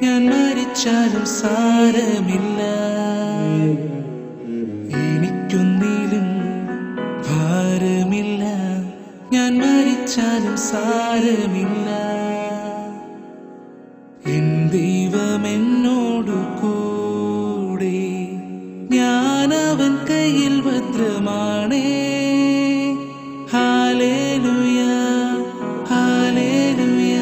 ഞാൻ മരിച്ചാലും സാരമില്ല എനിക്കൊന്നിലും ഭാരമില്ല ഞാൻ മരിച്ചാലും സാരമില്ല എൻ ദൈവം എന്നോടു കൂടെ ഞാൻ അവൻ കയ്യിൽ ഭദ്രമാണേ ഹാലേലുയ ഹാലേലുയ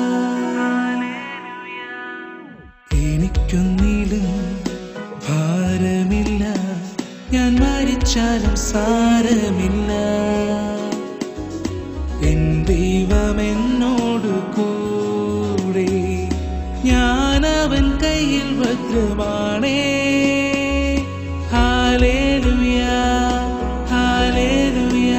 എനിക്കൊന്നിലും ഭാരമില്ല ഞാൻ മരിച്ചാലും സാരമില്ല എൻ ദൈവം എന്നോടു കൂടെ ഞാൻ അവൻ കയ്യിൽ ഭദ്രമാണേ ഹാലേലുയ ഹാലേലുയ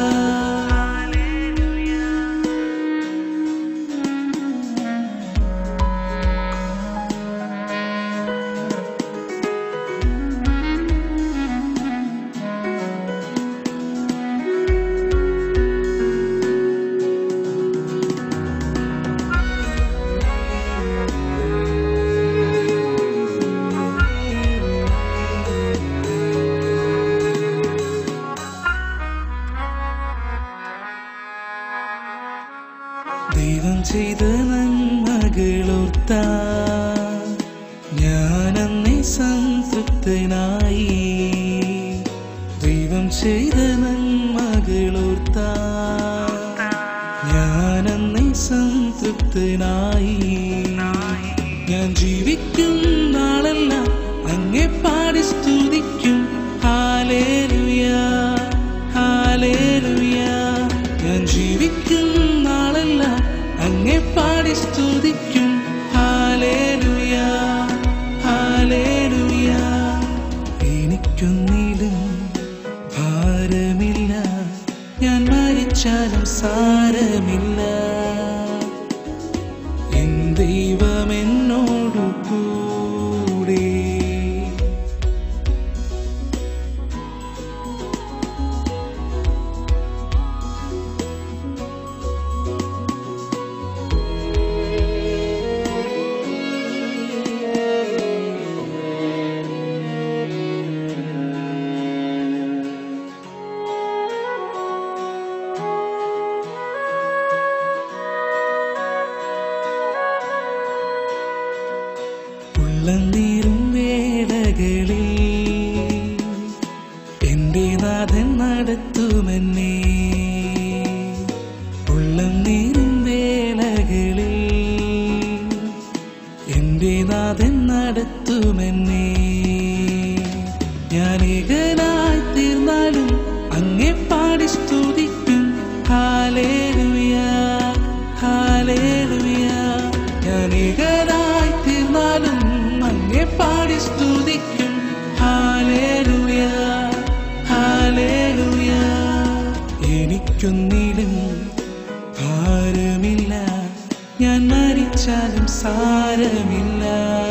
ദൈവം ചെയ്ത നന്മകളോർത്ത ഞാനന്നേ സംതൃപ്തനായി ദൈവം ചെയ്ത നന്മകളോർത്ത ഞാനന്നേ സംതൃപ്തനായി ഞാൻ ജീവിക്കും നാളെല്ലാം അങ്ങേ പാടി സ്തുതിക്കും ഹാലേലുയ ഹാലേലുയ ഞാൻ ജീവിക്കും നാളെല്ലാം അങ്ങേ പാടി സ്തുതിക്കും ഹാലേലുയ ഹാലേലുയ എനിക്കൊന്നിലും ഭാരമില്ല ഞാൻ മരിച്ചാലും സാരമില്ല എൻ ദൈവം എന്നോടു കൂടെ ഉള്ളം നീരും വേളകളിൽ എന്റെ നാഥൻ നടത്തുമെന്നേ ഉള്ളം നീരും വേളകളിൽ എന്റെ നാഥൻ നടത്തുമെന്നേ ഞാൻ ഏകനായി തീർന്നാലും അങ്ങേ പാടി സ്തുതിക്കും ഹാലേലുയ ഹാലേലുയ ഞാൻ ഏകനായി തീർന്നാലും അങ്ങേ പാടി സ്തുതിക്കും ഹാലേലുയ ഹാലേലുയ എനിക്കൊന്നിലും ഭാരമില്ല ഞാൻ മരിച്ചാലും സാരമില്ല